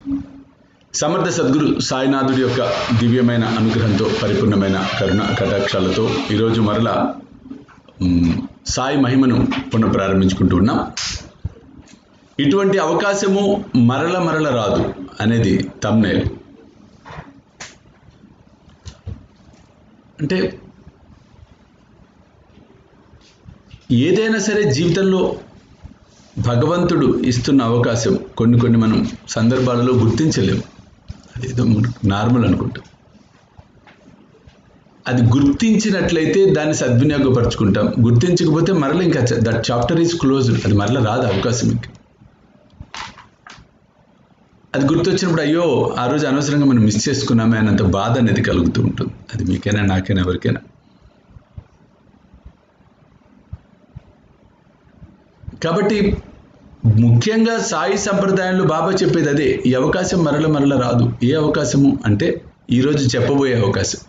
సమర్థ సద్గురు సాయినాథుడి యొక్క దివ్యమైన అనుగ్రహంతో పరిపూర్ణమైన కరుణ కటాక్షాలతో ఈరోజు మరలా మ్, సాయి మహిమను పునః ప్రారంభించుకుంటూ ఉన్నాం ఇటువంటి అవకాశము మరల మరల రాదు అనేది తమ్నేల్ అంటే ఏదైనా సరే జీవితంలో భగవంతుడు ఇస్తున్న అవకాశం కొన్ని కొన్ని మనం సందర్భాలలో గుర్తించలేము అదేదో నార్మల్ అనుకుంటాం అది గుర్తించినట్లయితే దాన్ని సద్వినియోగపరచుకుంటాం గుర్తించకపోతే మరల ఇంకా దట్ చాప్టర్ ఈజ్ క్లోజ్డ్ అది మరల రాదు అవకాశం ఇంకా అది గుర్తొచ్చినప్పుడు అయ్యో ఆ రోజు అనవసరంగా మనం మిస్ చేసుకున్నామే అన్నంత బాధ అనేది కలుగుతూ ఉంటుంది అది మీకైనా నాకైనా ఎవరికైనా కాబట్టి ముఖ్యంగా సాయి సంప్రదాయంలో బాబా చెప్పేది అదే ఈ అవకాశం మరల మరల రాదు ఏ అవకాశము అంటే ఈరోజు చెప్పబోయే అవకాశం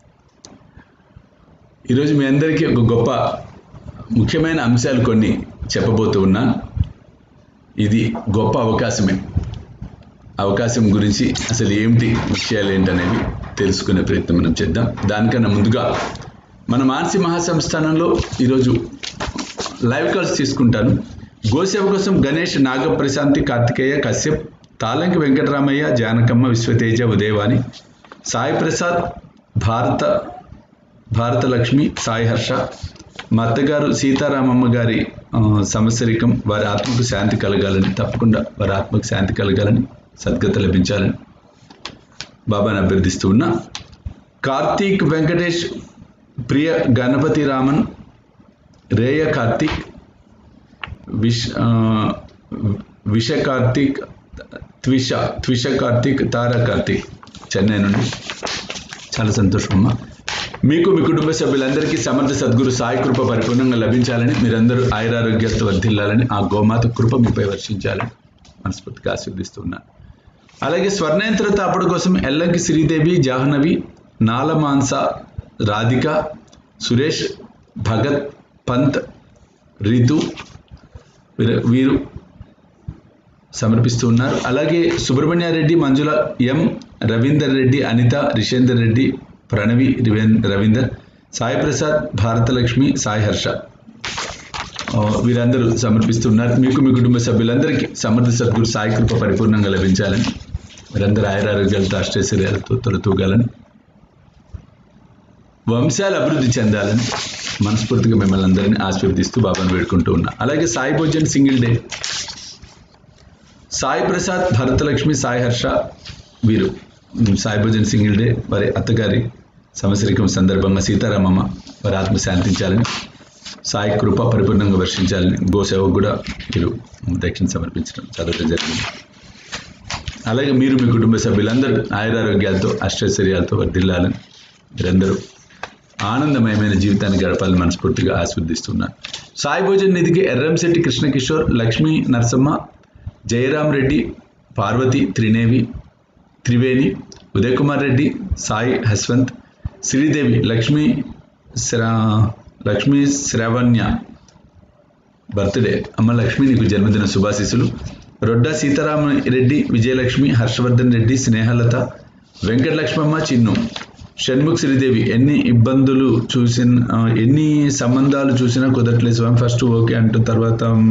ఈరోజు మీ అందరికీ ఒక గొప్ప ముఖ్యమైన అంశాలు కొన్ని చెప్పబోతూ ఉన్నాను ఇది గొప్ప అవకాశమే అవకాశం గురించి అసలు ఏమిటి విషయాలు ఏంటనేవి తెలుసుకునే ప్రయత్నం మనం చేద్దాం దానికన్నా ముందుగా మన మానసి మహాసంస్థానంలో ఈరోజు లైవ్ కాల్స్ తీసుకుంటాను గోసేవ కోసం గణేష్ నాగప్రశాంతి కార్తికేయ కశ్యప్ తాలంకి వెంకటరామయ్య జానకమ్మ విశ్వతేజ ఉదయవాణి సాయి ప్రసాద్ భారత భారతలక్ష్మి సాయి హర్ష మా అత్తగారు సీతారామమ్మ గారి ఆ, సంవత్సరికం వారి ఆత్మకు శాంతి కలగాలని తప్పకుండా వారి ఆత్మకు శాంతి కలగాలని సద్గత లభించాలని బాబాని అభ్యర్థిస్తూ ఉన్నా కార్తీక్ వెంకటేష్ ప్రియ గణపతి రామన్ రేయ కార్తీక్ విష్ ఆ, విష కార్తీక్ త్విష త్విష కార్తీక్ తారా కార్తీక్ చెన్నై నుండి చాలా సంతోషం అమ్మా మీకు మీ కుటుంబ సభ్యులందరికీ సమర్థ సద్గురు సాయి కృప పరిపూర్ణంగా లభించాలని మీరందరూ ఆయురారోగ్యాలతో వర్ధిల్లాలని ఆ గోమాత కృప మీపై వర్షించాలని మనస్ఫూర్తిగా ఆశీర్దిస్తున్నాను అలాగే స్వర్ణయంత్ర తాపడు కోసం ఎల్లంకి శ్రీదేవి జాహ్నవి నాలమాన్స రాధిక సురేష్ భగత్ పంత్ రితు వీరు వీరు సమర్పిస్తూ ఉన్నారు అలాగే సుబ్రహ్మణ్యారెడ్డి మంజుల ఎం రవీందర్ రెడ్డి అనిత రిషేందర్ రెడ్డి ప్రణవి రివేన్- రవీందర్ సాయి ప్రసాద్ భారతలక్ష్మి సాయి హర్ష ఆ, వీరందరూ సమర్పిస్తున్నారు మీకు మీ కుటుంబ సభ్యులందరికీ సమర్థ సద్గురు సాయి కృప పరిపూర్ణంగా లభించాలని మీరందరూ ఆయురారోగ్యాలతో అష్టైశ్వర్యాలతో తొలతూగాలని వంశాలు అభివృద్ధి చెందాలని మనస్ఫూర్తిగా మిమ్మల్ని అందరినీ ఆశీర్వదిస్తూ బాబాను వేడుకుంటూ ఉన్నా అలాగే సాయి భోజన్ సింగిల్ డే సాయి ప్రసాద్ భరతలక్ష్మి సాయి హర్ష వీరు ఉమ్, సాయి భోజన్ సింగిల్ డే వారి అత్తగారి సంవత్సరికం సందర్భంగా సీతారామమ్మ వారి ఆత్మ శాంతించాలని సాయి కృప పరిపూర్ణంగా వర్షించాలని గోసేవకు కూడా వీరు దక్షిణ సమర్పించడం చదవడం జరిగింది అలాగే మీరు మీ కుటుంబ సభ్యులందరూ ఆయురారోగ్యాలతో అష్టైశ్వర్యాలతో వర్ధిల్లాలని మీరందరూ ఆనందమయమైన జీవితాన్ని గడపాలని మనస్ఫూర్తిగా ఆస్వాదిస్తున్నాను సాయి భోజన్ నిధికి ఎర్రంశెట్టి కృష్ణకిషోర్ లక్ష్మీ నరసమ్మ జయరాం రెడ్డి పార్వతి త్రినేవి త్రివేణి ఉదయ్ కుమార్ రెడ్డి సాయి హస్వంత్ శ్రీదేవి లక్ష్మీ శ్రా లక్ష్మీ శ్రావణ్య బర్త్డే అమ్మ లక్ష్మి నీకు జన్మదిన శుభాశీస్సులు రొడ్డ సీతారామ రెడ్డి విజయలక్ష్మి హర్షవర్ధన్ రెడ్డి స్నేహలత వెంకటలక్ష్మమ్మ చిన్ను షణ్ముఖ్ శ్రీదేవి ఎన్ని ఇబ్బందులు చూసిన ఆ, ఎన్ని సంబంధాలు చూసినా కుదరట్లేదు స్వామి ఫస్ట్ ఓకే అంటూ తర్వాత ఉమ్,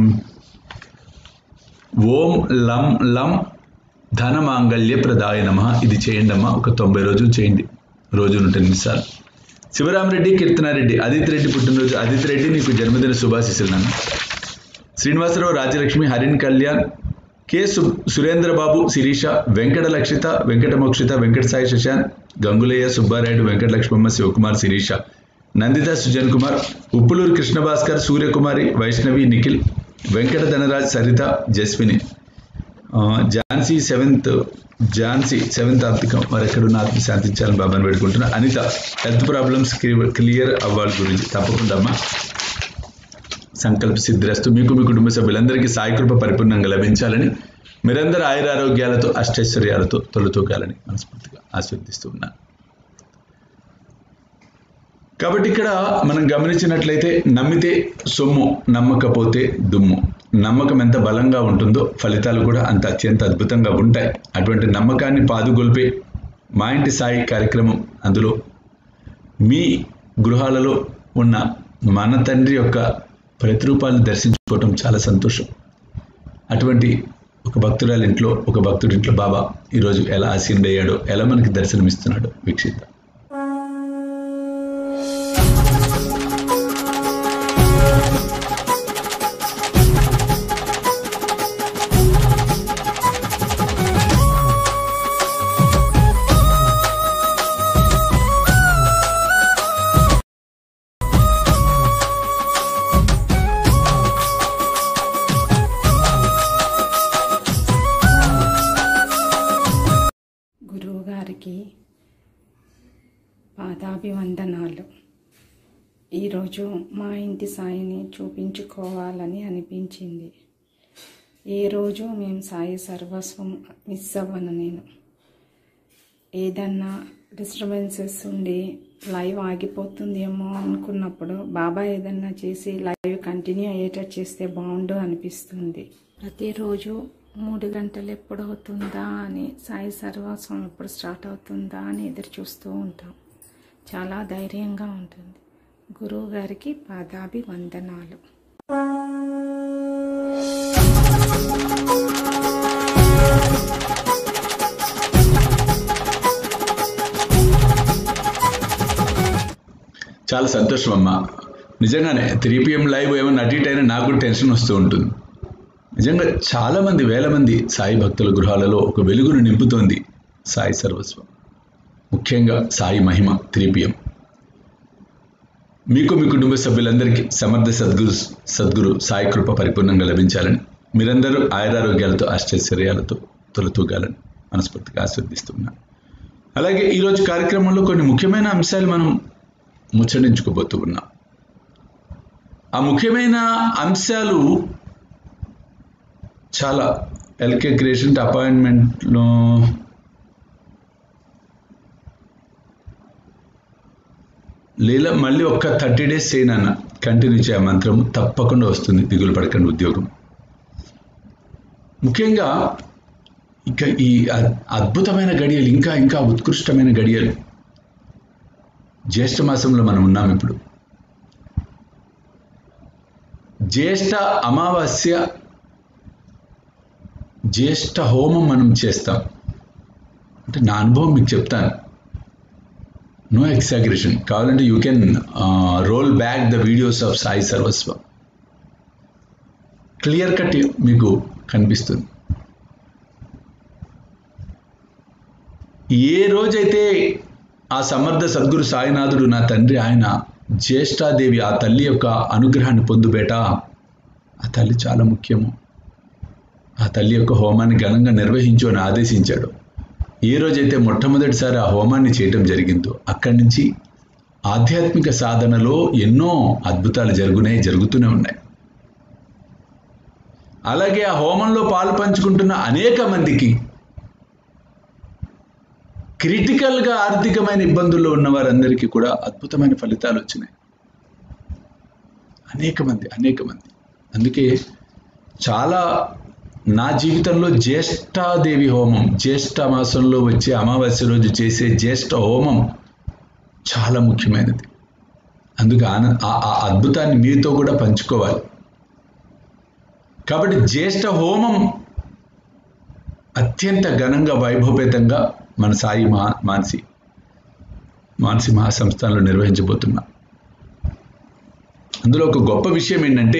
ఓం లం లం ధన మాంగళ్య ప్రదాయ నమ ఇది చేయండి అమ్మా ఒక తొంభై రోజులు చేయండి రోజు నూట ఎనిమిది సార్లు శివరామరెడ్డి కీర్తనారెడ్డి అదితి రెడ్డి పుట్టినరోజు అదితి రెడ్డి నీకు జన్మదిన శుభాశీస్సులు నాన్న శ్రీనివాసరావు రాజలక్ష్మి హరిన్ కళ్యాణ్ కె సు సురేంద్రబాబు శిరీష వెంకట లక్షిత వెంకట మోక్షిత వెంకట సాయి శశాంత్ గంగులయ్య సుబ్బారాయుడు వెంకట లక్ష్మమ్మ శివకుమార్ శిరీష నందిత సుజన్ కుమార్ ఉప్పులూరు కృష్ణభాస్కర్ సూర్యకుమారి వైష్ణవి నిఖిల్ వెంకట ధనరాజ్ సరిత జస్విని ఆ, ఝాన్సీ సెవెంత్ ఝాన్సీ సెవెంత్ ఆర్థికం వారు ఎక్కడున్న ఆత్మ శాంతించాలని బాబాని వేడుకుంటున్నా అనిత హెల్త్ ప్రాబ్లమ్స్ క్లియర్ అవ్వాలి గురించి తప్పకుండా అమ్మా సంకల్ప సిద్ధిరస్తు మీకు మీ కుటుంబ సభ్యులందరికీ సాయి కృప పరిపూర్ణంగా లభించాలని మీరందరూ ఆయురారోగ్యాలతో అష్టైశ్వర్యాలతో తొలతూగాలని మనస్ఫూర్తిగా ఆశీర్దిస్తూ ఉన్నాను కాబట్టి ఇక్కడ మనం గమనించినట్లయితే నమ్మితే సొమ్ము నమ్మకపోతే దుమ్ము నమ్మకం ఎంత బలంగా ఉంటుందో ఫలితాలు కూడా అంత అత్యంత అద్భుతంగా ఉంటాయి అటువంటి నమ్మకాన్ని పాదుగొల్పే మా ఇంటి సాయి కార్యక్రమం అందులో మీ గృహాలలో ఉన్న మన తండ్రి యొక్క ప్రతిరూపాలను దర్శించుకోవటం చాలా సంతోషం అటువంటి ఒక భక్తురాలి ఇంట్లో ఒక భక్తుడి ఇంట్లో బాబా ఈరోజు ఎలా ఆసీనుడయ్యాడో ఎలా మనకి దర్శనమిస్తున్నాడో వీక్షిద్దాం గురువు గారికి పాదాభివందనాలు ఈరోజు మా ఇంటి సాయిని చూపించుకోవాలని అనిపించింది ఏ రోజు మేము సాయి సర్వస్వం మిస్ అవ్వను నేను ఏదన్నా డిస్టర్బెన్సెస్ ఉండి లైవ్ ఆగిపోతుందేమో అనుకున్నప్పుడు బాబా ఏదన్నా చేసి లైవ్ కంటిన్యూ అయ్యేటట్టు చేస్తే బాగుండు అనిపిస్తుంది ప్రతిరోజు మూడు గంటలు ఎప్పుడు అవుతుందా అని సాయి సర్వస్వం ఎప్పుడు స్టార్ట్ అవుతుందా అని ఎదురు చూస్తూ ఉంటాం చాలా ధైర్యంగా ఉంటుంది గురువు గారికి పాదాభి వందనాలు చాలా సంతోషం అమ్మా నిజంగానే త్రీ పిఎం లైవ్ ఏమన్నా అటు ఇటు అయినా నాకు కూడా టెన్షన్ వస్తూ ఉంటుంది నిజంగా చాలా మంది వేల మంది సాయి భక్తుల గృహాలలో ఒక వెలుగును నింపుతోంది సాయి సర్వస్వం ముఖ్యంగా సాయి మహిమ త్రీ పిఎం మీకు మీ కుటుంబ సభ్యులందరికీ సమర్థ సద్గురు సద్గురు సాయి కృప పరిపూర్ణంగా లభించాలని మీరందరూ ఆయురారోగ్యాలతో ఆశ్చర్యాలతో తొలతూగాలని మనస్ఫూర్తిగా ఆస్వాదిస్తున్నాను అలాగే ఈరోజు కార్యక్రమంలో కొన్ని ముఖ్యమైన అంశాలు మనం ముచ్చటించుకోబోతూ ఉన్నాం ఆ ముఖ్యమైన అంశాలు చాలా ఎల్కే క్రియేషన్ అపాయింట్మెంట్లో లీల మళ్ళీ ఒక్క థర్టీ డేస్ చేయనన్న కంటిన్యూ చేయ మంత్రం తప్పకుండా వస్తుంది దిగులు పడకండి ఉద్యోగం ముఖ్యంగా ఇక ఈ అ- అద్భుతమైన గడియలు ఇంకా ఇంకా ఉత్కృష్టమైన గడియలు జ్యేష్ఠ మాసంలో మనం ఉన్నాం ఇప్పుడు జ్యేష్ఠ అమావాస్య జ్యేష్ఠ హోమం మనం చేస్తాం అంటే నా అనుభవం మీకు చెప్తాను నో ఎక్సాగ్రేషన్ కావాలంటే you can roll back the videos of Sai Sarvasva clear cut మీకు కనిపిస్తుంది ఏ రోజైతే ఆ సమర్థ సద్గురు సాయినాథుడు నా తండ్రి ఆయన జ్యేష్ఠాదేవి ఆ తల్లి యొక్క అనుగ్రహాన్ని పొందుబేట ఆ తల్లి చాలా ముఖ్యము ఆ తల్లి యొక్క హోమాన్ని ఘనంగా నిర్వహించు అని ఆదేశించాడు ఏ రోజైతే మొట్టమొదటిసారి ఆ హోమాన్ని చేయటం జరిగిందో అక్కడి నుంచి ఆధ్యాత్మిక సాధనలో ఎన్నో అద్భుతాలు జరుగునే జరుగుతూనే ఉన్నాయి అలాగే ఆ హోమంలో పాలు పంచుకుంటున్న అనేక మందికి క్రిటికల్గా ఆర్థికమైన ఇబ్బందుల్లో ఉన్న వారందరికీ కూడా అద్భుతమైన ఫలితాలు వచ్చినాయి అనేక మంది అనేక మంది అందుకే చాలా నా జీవితంలో జ్యేష్ఠాదేవి హోమం జ్యేష్ఠ మాసంలో వచ్చే అమావాస్య రోజు చేసే జ్యేష్ఠ హోమం చాలా ముఖ్యమైనది అందుకే ఆన ఆ ఆ అద్భుతాన్ని మీతో కూడా పంచుకోవాలి కాబట్టి జ్యేష్ఠ హోమం అత్యంత ఘనంగా వైభవపేతంగా మన సాయి మహా మానసి మానసి మహాసంస్థానంలో నిర్వహించబోతున్నాం అందులో ఒక గొప్ప విషయం ఏంటంటే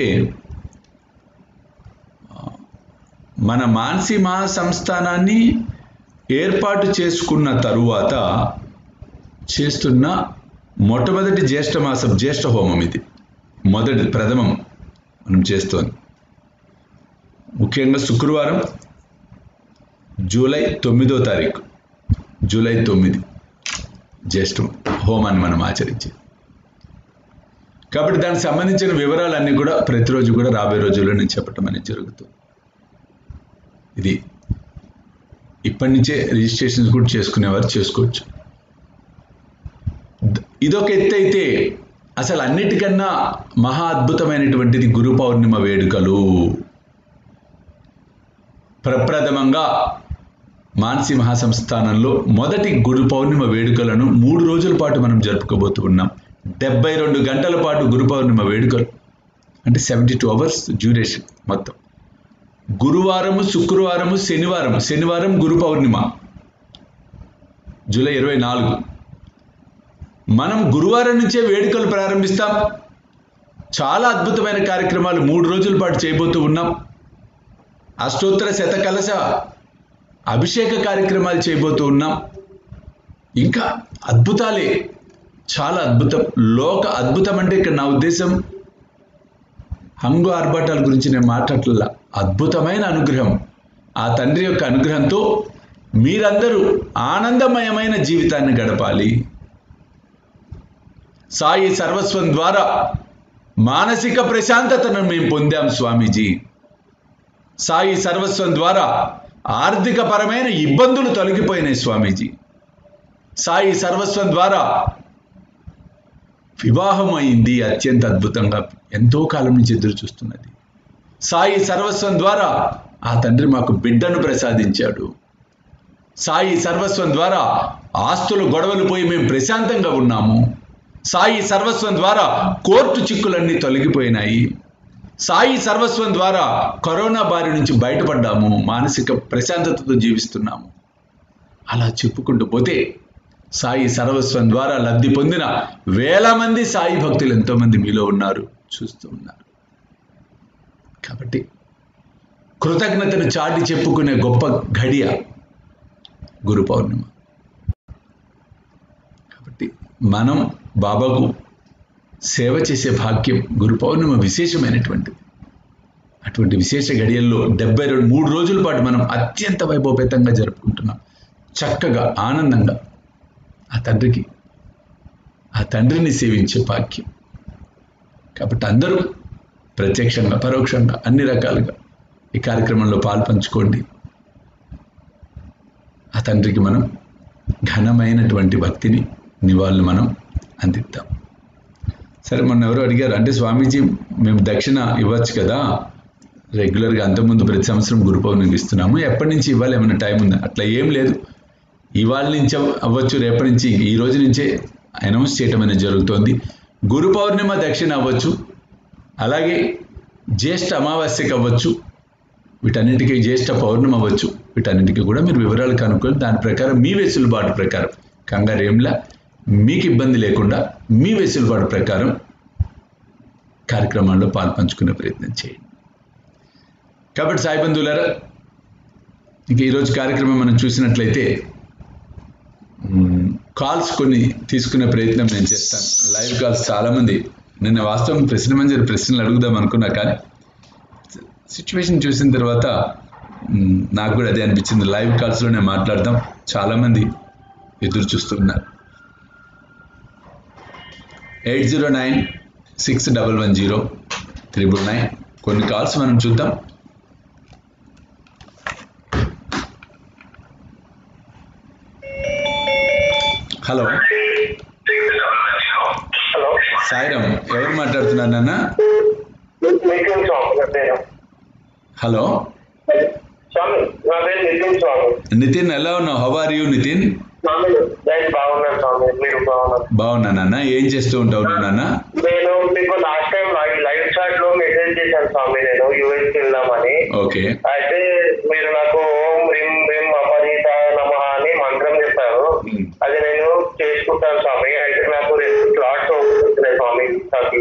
మన మానసి మహాసంస్థానాన్ని ఏర్పాటు చేసుకున్న తరువాత చేస్తున్న మొట్టమొదటి జ్యేష్ఠ మాసం జ్యేష్ఠ హోమం ఇది మొదటి ప్రథమం మనం చేస్తోంది ముఖ్యంగా శుక్రవారం జూలై తొమ్మిదో తారీఖు జూలై తొమ్మిది జ్యేష్ఠం హోమాన్ని మనం ఆచరించి కాబట్టి దానికి సంబంధించిన వివరాలన్నీ కూడా ప్రతిరోజు కూడా రాబోయే రోజుల్లో నేను చెప్పటం అనేది జరుగుతుంది ఇది ఇప్పటి నుంచే రిజిస్ట్రేషన్స్ కూడా చేసుకునేవారు చేసుకోవచ్చు ద- ఇదొక ఎత్తు అయితే అసలు అన్నిటికన్నా మహా అద్భుతమైనటువంటిది గురు పౌర్ణిమ వేడుకలు ప్రప్రథమంగా మానసి మహాసంస్థానంలో మొదటి గురు పౌర్ణిమ వేడుకలను మూడు రోజుల పాటు మనం జరుపుకోబోతూ ఉన్నాం డెబ్బై రెండు గంటల పాటు గురు పౌర్ణిమ వేడుకలు అంటే సెవెంటీ టూ అవర్స్ డ్యూరేషన్ మొత్తం గురువారము శుక్రవారము శనివారం శనివారం గురు పౌర్ణిమ జూలై ఇరవై నాలుగు మనం గురువారం నుంచే వేడుకలు ప్రారంభిస్తాం చాలా అద్భుతమైన కార్యక్రమాలు మూడు రోజుల పాటు చేయబోతూ ఉన్నాం అష్టోత్తర శతకలశ అభిషేక కార్యక్రమాలు చేయబోతూ ఉన్నాం ఇంకా అద్భుతాలే చాలా అద్భుతం లోక అద్భుతం అంటే ఇక్కడ నా ఉద్దేశం హంగు ఆర్భాటాల గురించి నేను మాట్లాడలా అద్భుతమైన అనుగ్రహం ఆ తండ్రి యొక్క అనుగ్రహంతో మీరందరూ ఆనందమయమైన జీవితాన్ని గడపాలి సాయి సర్వస్వం ద్వారా మానసిక ప్రశాంతతను మేము పొందాం స్వామీజీ సాయి సర్వస్వం ద్వారా ఆర్థిక పరమైన ఇబ్బందులు తొలగిపోయినాయి స్వామీజీ సాయి సర్వస్వం ద్వారా వివాహం అయింది అత్యంత అద్భుతంగా ఎంతో కాలం నుంచి ఎదురు చూస్తున్నది సాయి సర్వస్వం ద్వారా ఆ తండ్రి మాకు బిడ్డను ప్రసాదించాడు సాయి సర్వస్వం ద్వారా ఆస్తుల గొడవలు పోయి మేము ప్రశాంతంగా ఉన్నాము సాయి సర్వస్వం ద్వారా కోర్టు చిక్కులన్నీ తొలగిపోయినాయి సాయి సర్వస్వం ద్వారా కరోనా బారి నుంచి బయటపడ్డాము మానసిక ప్రశాంతతతో జీవిస్తున్నాము అలా చెప్పుకుంటూ పోతే సాయి సర్వస్వం ద్వారా లబ్ధి పొందిన వేల మంది సాయి భక్తులు ఎంతోమంది మీలో ఉన్నారు చూస్తూ ఉన్నారు కాబట్టి కృతజ్ఞతను చాటి చెప్పుకునే గొప్ప ఘడియ గురు పౌర్ణిమ కాబట్టి మనం బాబాకు సేవ చేసే భాగ్యం గురు పౌర్ణిమ విశేషమైనటువంటిది అటువంటి విశేష గడియల్లో డెబ్బై రెండు మూడు రోజుల పాటు మనం అత్యంత వైభవపేతంగా జరుపుకుంటున్నాం చక్కగా ఆనందంగా ఆ తండ్రికి ఆ తండ్రిని సేవించే భాగ్యం కాబట్టి అందరూ ప్రత్యక్షంగా పరోక్షంగా అన్ని రకాలుగా ఈ కార్యక్రమంలో పాల్పంచుకోండి ఆ తండ్రికి మనం ఘనమైనటువంటి భక్తిని నివాళులు మనం అందిద్దాం సరే మొన్న ఎవరో అడిగారు అంటే స్వామీజీ మేము దక్షిణ ఇవ్వచ్చు కదా రెగ్యులర్గా అంతకుముందు ప్రతి సంవత్సరం గురు పౌర్ణమికి ఇస్తున్నాము ఎప్పటి నుంచి ఇవ్వాలి ఏమైనా టైం ఉందా అట్లా ఏం లేదు ఇవాళ నుంచి అవ్- అవ్వచ్చు రేపటి నుంచి ఈ రోజు నుంచే అనౌన్స్ చేయటం అనేది జరుగుతోంది గురు పౌర్ణిమ దక్షిణ అవ్వచ్చు అలాగే జ్యేష్ఠ అమావాస్యకి అవ్వచ్చు వీటన్నిటికీ జ్యేష్ఠ పౌర్ణమి అవ్వచ్చు వీటన్నిటికీ కూడా మీరు వివరాలు కనుక్కొని దాని ప్రకారం మీ వెసులుబాటు ప్రకారం కంగారేంలా మీకు ఇబ్బంది లేకుండా మీ వెసులుబాటు ప్రకారం కార్యక్రమాల్లో పాల్పంచుకునే ప్రయత్నం చేయండి కాబట్టి సాయి బంధువులారా ఇక ఈరోజు కార్యక్రమం మనం చూసినట్లయితే మ్, కాల్స్ కొన్ని తీసుకునే ప్రయత్నం నేను చేస్తాను లైవ్ కాల్స్ చాలామంది నిన్న వాస్తవం ప్రశ్న మంజరి ప్రశ్నలు అడుగుదాం అనుకున్నా కానీ సిచ్యువేషన్ చూసిన తర్వాత మ్, నాకు కూడా అదే అనిపించింది లైవ్ కాల్స్లోనే మాట్లాడదాం చాలామంది ఎదురు చూస్తున్నారు eight zero nine six double one zero triple nine కొన్ని కాల్స్ మనం చూద్దాం హలో హలో సాయిరామ్ ఎవరు మాట్లాడుతున్నారు నాన్న నితిన్ స్వామి నా పేరు హలో స్వామి నా పేరు నితిన్ స్వామి నితిన్ ఎలా ఉన్నావు how are you Nitin Swami నేను బాగున్నాను స్వామి మీరు బాగున్నారు బాగున్నా నాన్న ఏం చేస్తూ ఉంటావు నువ్వు నాన్న నేను మీకు లాస్ట్ టైం లైవ్ చాట్ లో మెసేజ్ చేశాను స్వామి నేను యూఎస్ కి వెళ్దామని ఓకే అయితే మీరు నాకు ఓం రిం రిం అపరీత నమ అని మంత్రం చెప్పారు మ్. అది నేను చేసుకుంటాను స్వామి అయితే నాకు రెండు స్లాట్స్ వస్తున్నాయి స్వామి నాకు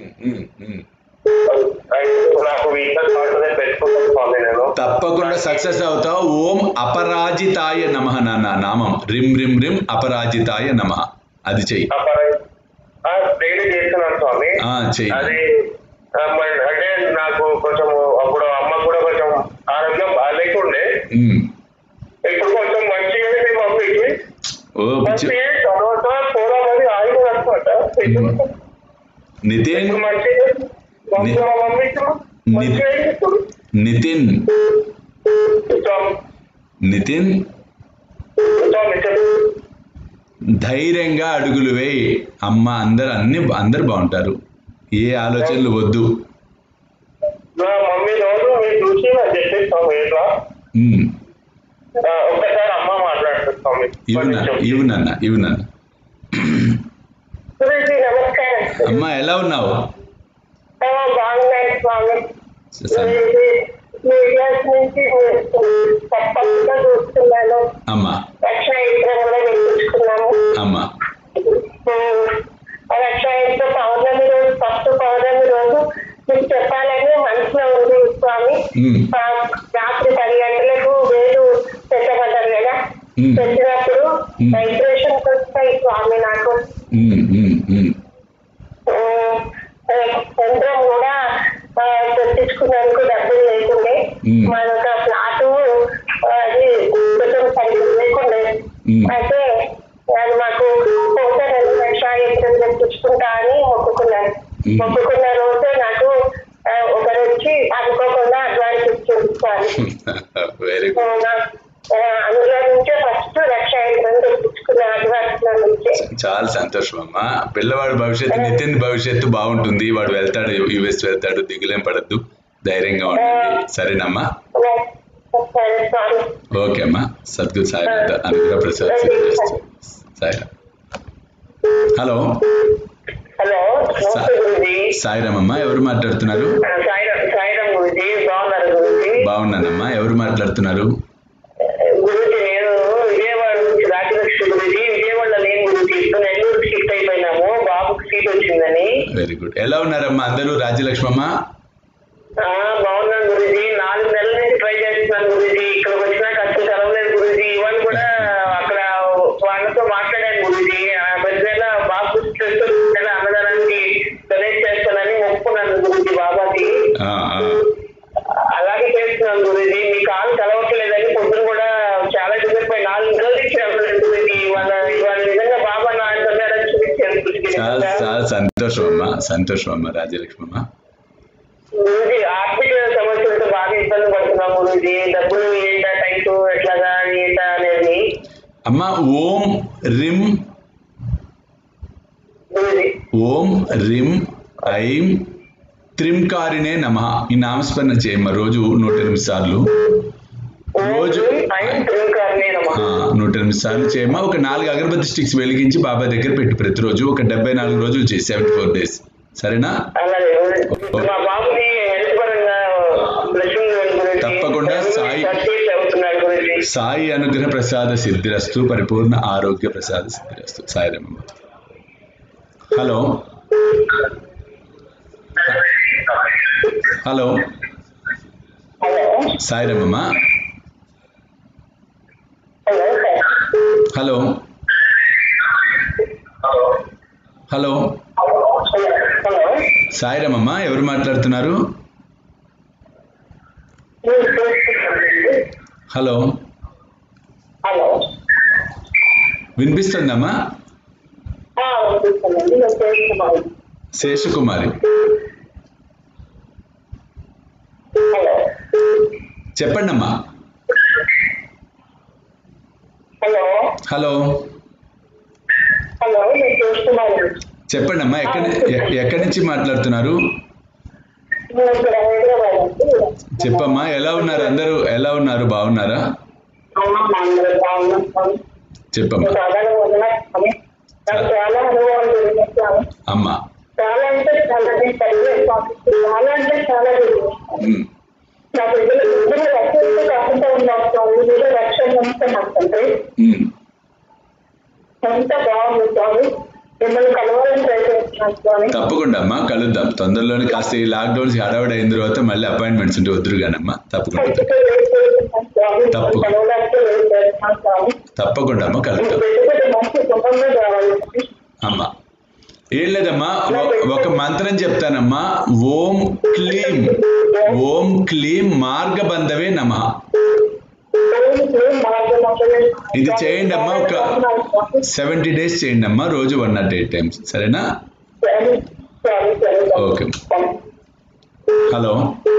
అయితే నాకు వీసా స్లాట్స్ అనేది పెట్టుకుంటాను స్వామి నేను తప్పకుండా సక్సెస్ అవుతావు ఓం అపరాజితాయ నమ నాన్న నామం రిం రిం రిం అపరాజితాయ నమ అది చెయ్యి డైలీ చేస్తున్నాను స్వామి ఆ, చెయ్యి అది ఆ, మరి అంటే నాకు కొంచెం అప్పుడు అమ్మ కూడా కొంచెం ఆరోగ్యం బాగాలేకుండే ఉమ్. ఇప్పుడు కొంచెం మంచిగా ఉంది మమ్మీకి ఓ పిచ్చి మంచి తర్వాత పోదామని ఆయన అనమాట ఇప్పుడు నితిన్ మంచిగా మమ్మీ మా మమ్మీకి మంచిగా అయింది ఇప్పుడు. నితిన్ స్వామి, నితిన్ స్వామి చెప్పు. ధైర్యంగా అడుగులు వేయి అమ్మ అందరు అన్ని అందరు బాగుంటారు ఏ ఆలోచనలు వద్దు నా మమ్మీ రోజు మీరు చూసి నాకు చెప్పేస్తాము ఇట్లా ఉమ్. ఆ, ఒక్కసారి అమ్మ మాట్లాడుతుంది స్వామి ఇవ్వు నాన్న ఇవ్వు నాన్న ఇవ్వు నాన్న గురుజీ నమస్కారం అమ్మా ఎలా ఉన్నావు ఆ, బాగున్నాను స్వామి స- గురూజీ, మీడియాస్ నుంచి తప్పకుండా చూస్తున్నాను అమ్మా రక్షాయంత్రం కూడా తెప్పించుకున్నాము అమ్మా ఉమ్, ఆ రక్షాయంత్రం పౌర్ణమి రోజు ఫస్ట్ పౌర్ణమి రోజు మీకు చెప్పాలని మనసులో ఉంది స్వామి ఉమ్. ఆ, రాత్రి పది గంటలకు వేలు పెట్టమంటారు కదా ఉమ్. పెట్టినప్పుడు ఉమ్. వైబ్రేషన్స్ వస్తాయి స్వామి నాకు ఉమ్, ఉమ్, ఉమ్. యంత్రం కూడా ఆ, తెప్పించుకున్నందుకు డబ్బులు లేకుండే మ్మ్. మనకు ఆ ఫ్లాట్ అది కొంచెం సరిగ్గా లేకుండే మ్మ్. అయితే అది మాకు పోతే రెండు లక్షల యంత్రం తెప్పించుకుంటా అని మొక్కుకున్నాను మ్మ్. మొక్కుకున్న రోజే నాకు ఆ, ఒకరు వచ్చి అనుకోకుండా అడ్వాన్స్ ఇచ్చింది సారీ వెరీ గుడ్ అందులో నుంచే ఫస్ట్ రక్ష యంత్రం తెప్పించుకున్న అడ్వాన్స్ నుంచే చాలా సంతోషం అమ్మా పిల్లవాడి భవిష్యత్తు నితిన్ భవిష్యత్తు బాగుంటుంది వాడు వెళ్తాడు యుఎస్ వెళ్తాడు దిగులేం పడద్దు ధైర్యంగా ఉండండి సరేనమ్మా సరే స్వామి ఓకే అమ్మా సద్గురు సాయినాథ్ అనుగ్రహ ప్రసాద్ సిద్ధిరస్తు. సాయిరామ్ హలో హలో నమస్తే గురుజీ సాయిరామ్ అమ్మా ఎవరు మాట్లాడుతున్నారు సాయిరామ్ సాయిరామ్ గురుజీ బాగున్నారు గురుజీ బాగున్నానమ్మా ఎవరు మాట్లాడుతున్నారు గురుజీ నేను విజయవాడ నుంచి రాజలక్ష్మి గురుజీ విజయవాడలో లేని గురుజీ ఇప్పుడు నెల్లూరు షిఫ్ట్ అయిపోయినాము బాబుకి సీట్ వచ్చిందని వెరీ గుడ్ ఎలా ఉన్నారమ్మా అందరూ రాజ్యలక్ష్మమ్మ ఆ, బాగున్నాను గురుజీ నాలుగు నెలల నుంచి ట్రై చేస్తున్నాను గురుజీ ఇక్కడికి వచ్చినాక అసలు కలవలేదు గురుజీ ఇవన్నీ కూడా అక్కడ వాళ్ళతో మాట్లాడాను గురుజీ ఆ ప్రతి నెల బాబు స్ట్రెస్ నెల అన్నదానానికి డొనేట్ చేస్తానని ఒప్పుకున్నాను గురుజీ బాబాకి ఆ, ఆ. అలాగే చేస్తున్నాను గురుజీ మీ కాలు కలవట్లేదని పొద్దున కూడా చాలా డిసప్పాయి నాలుగు నెలల నుంచి అవ్వలేదు గురుజీ ఇవాళ ఇవాళ నిజంగా బాబా నా తొందరగా చూపించారు గురుజీ చాలా చాలా సంతోషం అమ్మా సంతోషం అమ్మా రాజ్యలక్ష్మమ్మ గురుజీ ఆర్థిక సమస్యలతో బాగా ఇబ్బంది పడుతున్నాం గురుజీ డబ్బులు ఏంటా టైపు ఎట్లాగా ఏంటా అనేది అమ్మ ఓం రిం గురుజీ ఓం రిం ఐం త్రింకారినే నమ ఈ నామస్మరణ చేయమ్మ రోజు నూట ఎనిమిది సార్లు రోజు ఆయన త్రికారనే నమ ఆ, నూట ఎనిమిది సార్లు చేయమ్మా ఒక నాలుగు అగరబత్తి స్టిక్స్ వెలిగించి బాబా దగ్గర పెట్టు ప్రతిరోజు ఒక డెబ్బై నాలుగు రోజులు చేయి సెవెంటీ ఫోర్ డేస్ సరేనా అలాగే మా బాబుని హెల్త్ పరంగా బ్లెస్సింగ్ గురించి తప్పకుండా సాయి- సక్సెస్ అవుతున్నాడు గురించి సాయి అనుగ్రహ ప్రసాద సిద్ధిరస్తు పరిపూర్ణ ఆరోగ్య ప్రసాద సిద్ధిరస్తు సాయిరమ్మ హలో హలో హలో సాయిరమ్మ hello sir hello hello hello సాయిరమ్మ ఎవరు మాట్లాడుతున్నారు హలో హలో వినిపిస్తుందమ్మా వినిపిస్తుందండి నేను చేస్తున్నాను శేషకుమారి హలో చెప్పండి అమ్మా హలో హలో హలో నేను చేస్తున్నాను చెప్పండి అమ్మా ఎక్కడి ఎ- ఎక్కడి నుంచి మాట్లాడుతున్నారు నేను ఇక్కడ హైదరాబాద్ నుంచి చెప్పమ్మా ఎలా ఉన్నారు అందరూ ఎలా ఉన్నారు బాగున్నారా అందరూ బాగున్నాం స్వామి. చెప్పమ్మా సాధారణ వందనాలు స్వామి. నాకు చాలా అనుభవాలు జరిగినాయి స్వామి. అమ్మా చాలా అంటే చాలా నేను చదివాను స్వామి. చాలా అంటే చాలా జరిగినాయి. ఉమ్, నా బిడ్డలు ఇద్దరు రక్షణతో కాకుండా ఉన్నారు స్వామి మీరు రక్షణ అంతా నాకు తండ్రి ఉమ్. ఎంత బాగుంది స్వామి మిమ్మల్ని కలవాలని ట్రై చేస్తున్నాను స్వామి తప్పకుండా అమ్మా కలుద్దాం తొందరలోనే కాస్త ఈ లాక్డౌన్ హడావిడి అయిన తర్వాత మళ్ళీ అపాయింట్మెంట్స్ ఉంటే వద్దురు కానమ్మా తప్పకుండా ఖచ్చితంగా వెయిట్ చేస్తున్నాను స్వామి తప్పు. కలవడానికి వెయిట్ చేస్తున్నాను స్వామి తప్పకుండా అమ్మా మీకు కలుద్దాం పెట్టుబడి మంచి కుటుంబం కావాలి అమ్మా ఏం లేదమ్మా ఒ- ఒక మంత్రం చెప్తానమ్మా ఓం క్లీం ఓం క్లీం మార్గబంధవే నమ ఇది చేయండి అమ్మా ఒక సెవెంటీ డేస్ చేయండి అమ్మా రోజు వన్ నాట్ ఎయిట్ టైమ్స్ సరేనా ఓకే హలో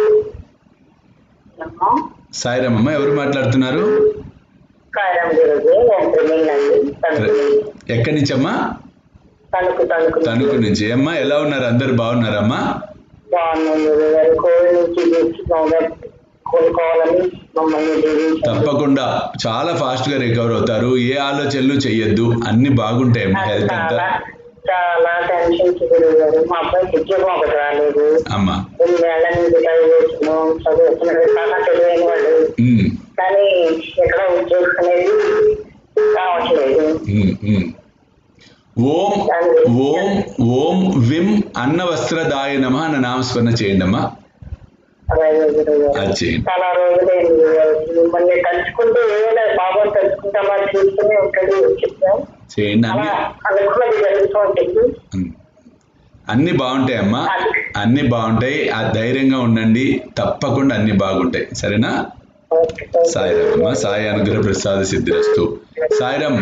సాయిరామమ్మ ఎవరు మాట్లాడుతున్నారు కారం గురుజీ నేను ప్రేమిందండి తణుకు ఎక్కడి నుంచి అమ్మా తణుకు తణుకు తణుకు నుంచి అమ్మా ఎలా ఉన్నారు అందరు బాగున్నారమ్మా బాగున్నాను గురుగారు కోవిడ్ నుంచి తెచ్చుకోగా కోలుకోవాలని మమ్మల్ని దీవించండి. తప్పకుండా చాలా ఫాస్ట్ గా రికవర్ అవుతారు ఏ ఆలోచనలు చెయ్యొద్దు అన్ని బాగుంటాయమ్మా నాకు హెల్త్ అంతా చాలా చాలా టెన్షన్స్ గురువు గారు మా అబ్బాయికి ఉద్యోగం ఒకటి రాలేదు అమ్మా ఎనిమిదేళ్ల నుంచి ట్రై చేస్తున్నాం చదువుతున్నాడు చాలా తెలివైన వాడు ఉమ్, కానీ ఎక్కడ ఉద్యోగం అనేది రావట్లేదు ఉమ్, ఉమ్. ఓం ఓం ఓం విం అన్న వస్త్రదాయ నమ అన్న నామస్మరణ చేయండి అమ్మా అలాగే గురువు గారు. అది చేయండి చాలా రోజులైంది గురువు గారు. మిమ్మల్ని తలుచుకుంటూ ఏమైనా బాబాను తలుచుకుంటామా చూస్తూనే ఉంటుంది చెప్తాం చేయండి అలా అన్ని అనుకున్నది జరుగుతూ ఉంటుంది ఉమ్. అన్ని బాగుంటాయమ్మా అన్ని బాగుంటాయి ఆ ధైర్యంగా ఉండండి తప్పకుండా అన్ని బాగుంటాయి సరేనా ఓకే. సాయిరామ్ అమ్మా సాయి అనుగ్రహ ప్రసాద సిద్ధిరస్తు సాయిరామ్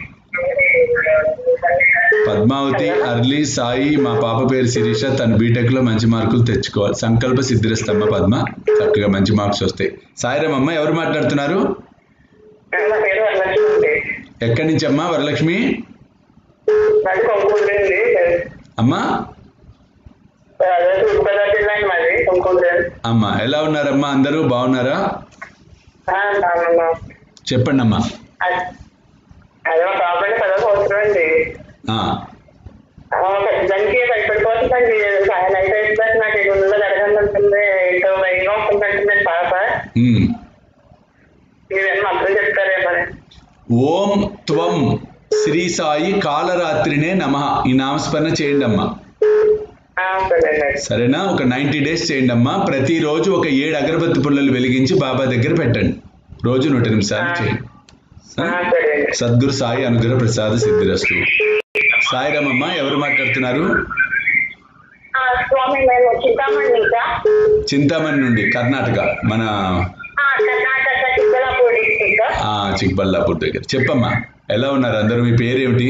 పద్మావతి అర్లీ సాయి మా పాప పేరు శిరీష తన బీటెక్ లో మంచి మార్కులు తెచ్చుకోవాలి సంకల్ప సిద్ధిరస్తమ్మ పద్మ చక్కగా మంచి మార్క్స్ వస్తాయి సాయిరామ్ అమ్మ ఎవరు మాట్లాడుతున్నారు నా పేరు వరలక్ష్మి ఎక్కడి నుంచి అమ్మా వరలక్ష్మి నాకు కొంకూరండి అమ్మా అదే తూర్పుగోదావరి జిల్లా అండి మాది కొంకూరు అమ్మా ఎలా ఉన్నారమ్మా అందరూ బాగున్నారా చెప్పండి అమ్మా అదే ఒక కాబట్టి పదో సంవత్సరం అండి ఆ, దానికి భయపడిపోతుందండి నైట్ అయిపోతే నాకు ఈ గుండెలో జరగని ఉంటుంది ఏంటో భయంగా ఉంటుందండి పాప ఉమ్. మీరేమో అర్థం చెప్తారేమని ఓం త్వం శ్రీ సాయి కాలరాత్రినే నమ ఈ నామస్మరణ చేయండి అమ్మా ఆ, సరేనండి సరేనా ఒక నైంటీ డేస్ చేయండి అమ్మా ప్రతిరోజు ఒక ఏడు అగరబత్తి పుల్లలు వెలిగించి బాబా దగ్గర పెట్టండి రోజు నూట ఎనిమిది సార్లు చేయండి ఆ, సరేనండి సద్గురు సాయి అనుగ్రహ ప్రసాద సిద్ధిరస్తు సాయిరామమ్మ ఎవరు మాట్లాడుతున్నారు ఆ, స్వామి మేము చింతామణి ఇంకా చింతామణి నుండి కర్ణాటక మన ఆ, కర్ణాటక చిక్కలాపూర్ డిస్టిక్ ఆ చిక్బల్లాపూర్ దగ్గర చెప్పమ్మా ఎలా ఉన్నారు అందరూ మీ పేరేమిటి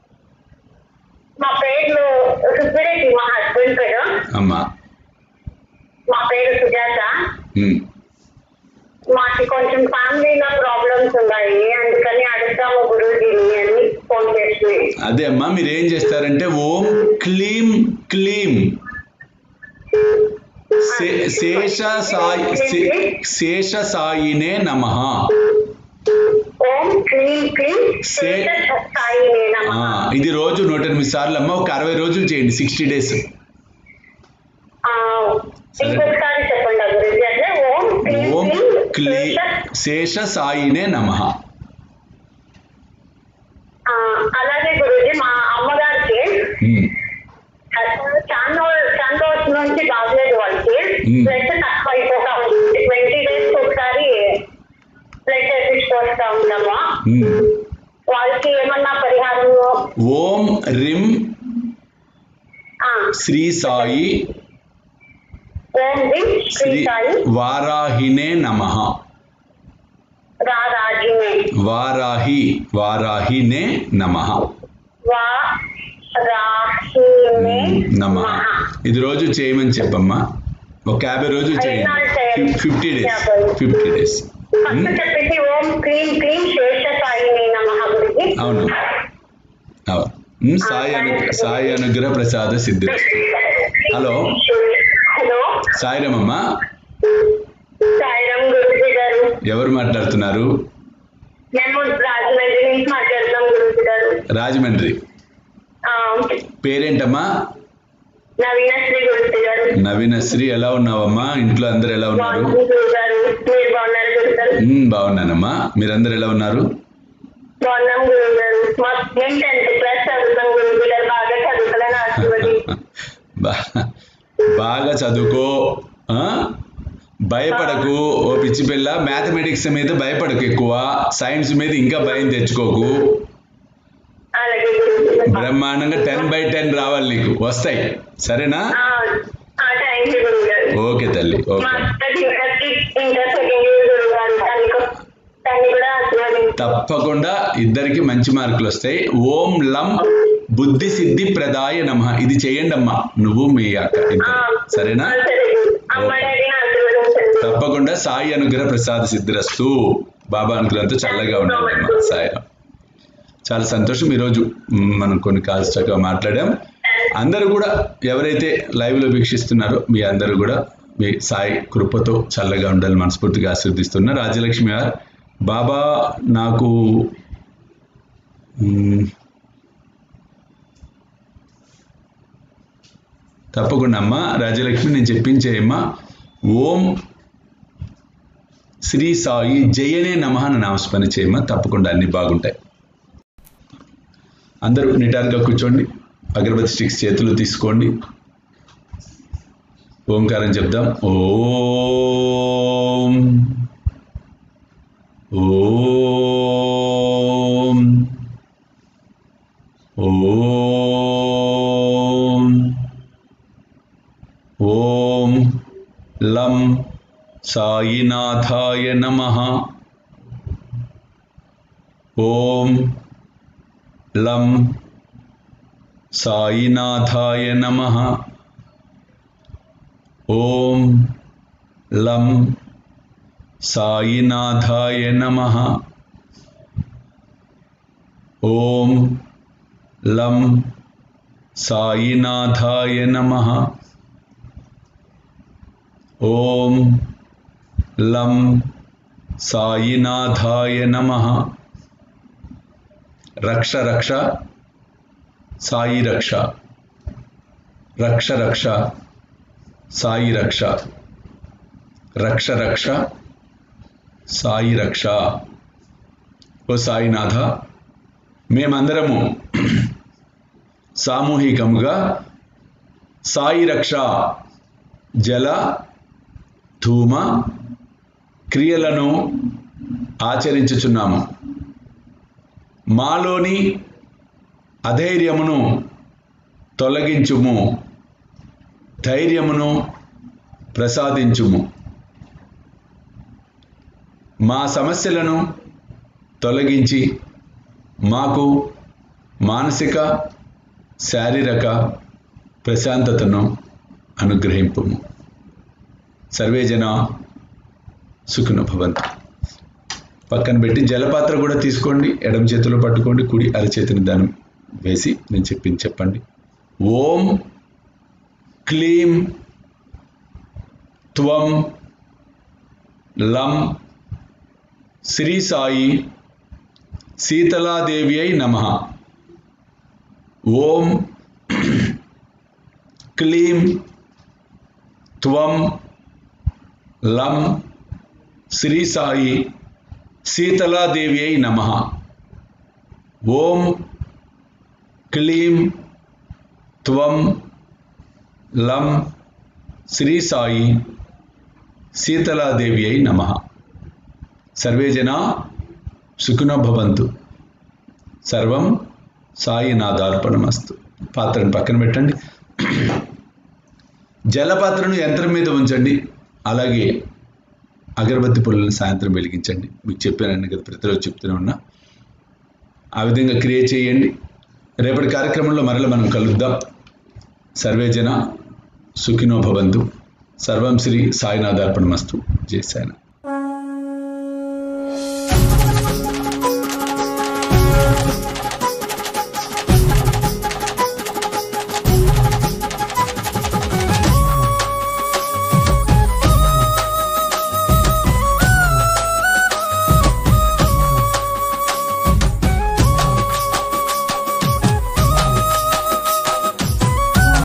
మా పేర్లు సుబ్బిరెడ్డి మా హస్బెండ్ పేరు అమ్మా మా పేరు సుజాత ఉమ్. మాకు కొంచెం ఫ్యామిలీలో ప్రాబ్లమ్స్ ఉన్నాయి అందుకని అడుగుతాము గురువుజీని అని ఫోన్ చేసి అదే అమ్మా మీరు ఏం చేస్తారంటే ఓం క్లీం క్లీం శే- శేష సాయి శే- శేష సాయినే నమ ఓం క్లీం క్లీం సే- సాయి నమ ఇది రోజు నూట ఎనిమిది సార్లు అమ్మ ఒక అరవై రోజులు చేయండి సిక్స్టీ డేస్ ఇంకొకసారి చెప్పండి ఆ గురించి అంటే ఓం క్లీం ఓం క్లీ క్లీం శేష సాయినే నమ ఆ, అలాగే గురుజీ మా అమ్మగారికి చాలా చాలా రోజుల నుంచి బాగలేదు వాళ్ళకి Hmm. బ్లడ్ తక్కువ అయిపోతా ఉంది ట్వంటీ డేస్ ఒకసారి బ్లడ్ టెస్ట్ వస్తా ఉంటాము వాళ్ళకి ఏమన్నా పరిహారం ఓం రిం ఆ, శ్రీ సాయి ఓం ది శ్రీ శ్రీ సాయి వారాహినే నమ రా రాజినే వారాహి వారాహినే నమ వా రాహినే నమ మహ. ఇది రోజు చేయమని చెప్పమ్మా ఒక యాభై రోజులు ఎన్నాళ్ళు చేయండి చేయాలి? ఫిఫ్టీ డేస్ యాభై. ఫిఫ్టీ డేస్ ఫస్ట్ చెప్పేసి ఓం క్లీం క్లీం శేష సాయిని నమ గురించి అవును అవును ఉమ్, సాయి అను సాయి అనుగ్రహ ప్రసాద సిద్ధి హలో హలో సాయిరామమ్మ సాయిరామ్ గురుజీ గారు ఎవరు మాట్లాడుతున్నారు మేము రాజమండ్రి నుంచి మాట్లాడుతున్నాం గురుజీ గారు రాజమండ్రి ఆ, పేరేంటమ్మా నవీనశ్రీ గురుజీ గారు నవీనశ్రీ ఎలా ఉన్నావమ్మా ఇంట్లో అందరు ఎలా ఉన్నారు బాగుంది గురువు గారు మీరు బాగున్నారు గురువు గారు ఉమ్, బాగున్నానమ్మా మీరందరు ఎలా ఉన్నారు బాగున్నాం గురువు గారు మా మేము టెన్త్ క్లాస్ చదువుతాం గురుజీ గారు బాగా చదువుతానని ఆశీర్వది బా- బాగా చదువుకో ఆ? భయపడకు ఓ పిచ్చి పిల్ల మ్యాథమెటిక్స్ మీద భయపడకు ఎక్కువ సైన్స్ మీద ఇంకా భయం తెచ్చుకోకు అలాగే గురుజీ గారు బ్రహ్మాండంగా టెన్ బై టెన్ రావాలి నీకు వస్తాయి సరేనా థ్యాంక్ యూ గురువు గారు ఓకే తల్లి మా ఓకే అక్కకి ఇంటర్కి ఇంటర్ సెకండ్ ఇయర్ గురువు గారు దాన్ని కూ- దాన్ని కూడా ఆశీర్వదించారు తప్పకుండా ఇద్దరికి మంచి మార్కులు వస్తాయి ఓం లం బుద్ధి సిద్ధి ప్రదాయ నమ ఇది చేయండి అమ్మా నువ్వు మీ అక్క ఇద్దరు సరేనా సరే అమ్మ డాడీని ఆశీర్వదించండి తప్పకుండా సాయి అనుగ్రహ ప్రసాద సిద్ధిరస్తు బాబా అనుగ్రహంతో చల్లగా ఉండండి అమ్మా సాయి చాలా సంతోషం ఈరోజు మ్, మనం కొన్ని కాల్స్ చక్కగా మాట్లాడాం అందరూ కూడా ఎవరైతే లైవ్ లో వీక్షిస్తున్నారో మీ అందరూ కూడా మీ సాయి కృపతో చల్లగా ఉండాలని మనస్ఫూర్తిగా ఆశీర్దిస్తున్నా రాజలక్ష్మి గారు బాబా నాకు మ్, తప్పకుండా అమ్మా రాజలక్ష్మి నేను చెప్పించేయమ్మా ఓం శ్రీ సాయి జయనే నమః అని నామస్మరణ చేయమ్మా తప్పకుండా అన్ని బాగుంటాయి అందరూ నిటారుగా కూర్చోండి అగరబత్తి స్టిక్స్ చేతులు తీసుకోండి ఓంకారం చెప్దాం ఓం ఓం ఓం ఓం లం సాయినాథాయ నమ ఓం లం సాయినాథాయ నమ ఓం లం సాయినాథాయ నమ ఓం లం సాయినాథాయ నమ ఓం లం సాయినాథాయ నమ రక్ష రక్ష సాయి రక్ష రక్ష రక్ష సాయి రక్ష రక్ష రక్ష సాయి రక్ష ఓ సాయినాథ మేమందరము సామూహికముగా సాయి రక్ష జల ధూమ క్రియలను ఆచరించుచున్నాము మాలోని అధైర్యమును తొలగించుము ధైర్యమును ప్రసాదించుము మా సమస్యలను తొలగించి మాకు మానసిక శారీరక ప్రశాంతతను అనుగ్రహింపుము సర్వే జన సుఖున భవంతు పక్కన పెట్టి జలపాత్ర కూడా తీసుకోండి ఎడమ చేతిలో పట్టుకోండి కుడి అరచేతిని దానం వేసి నేను చెప్పింది చెప్పండి ఓం క్లీం త్వం లం శ్రీ సాయి శీతలాదేవి అయి నమ ఓం క్లీం త్వం లం శ్రీ సాయి శీతలాదేవి అయి నమ ఓం క్లీం త్వం లం శ్రీ సాయి శీతలాదేవి అయి నమ సర్వే జనా సుఖినో భవంతు సర్వం సాయినాథార్పణమస్తు పాత్రను పక్కన పెట్టండి జలపాత్రను యంత్రం మీద ఉంచండి అలాగే అగరబత్తి పొలను సాయంత్రం వెలిగించండి మీకు చెప్పాను కదా ప్రతిరోజు చెప్తూనే ఉన్నా ఆ విధంగా క్రియేట్ చేయండి రేపటి కార్యక్రమంలో మరల మనం కలుద్దాం సర్వే జన సుఖినో భవంతు సర్వం శ్రీ సాయినాథార్పణమస్తు జై సాయినాథ్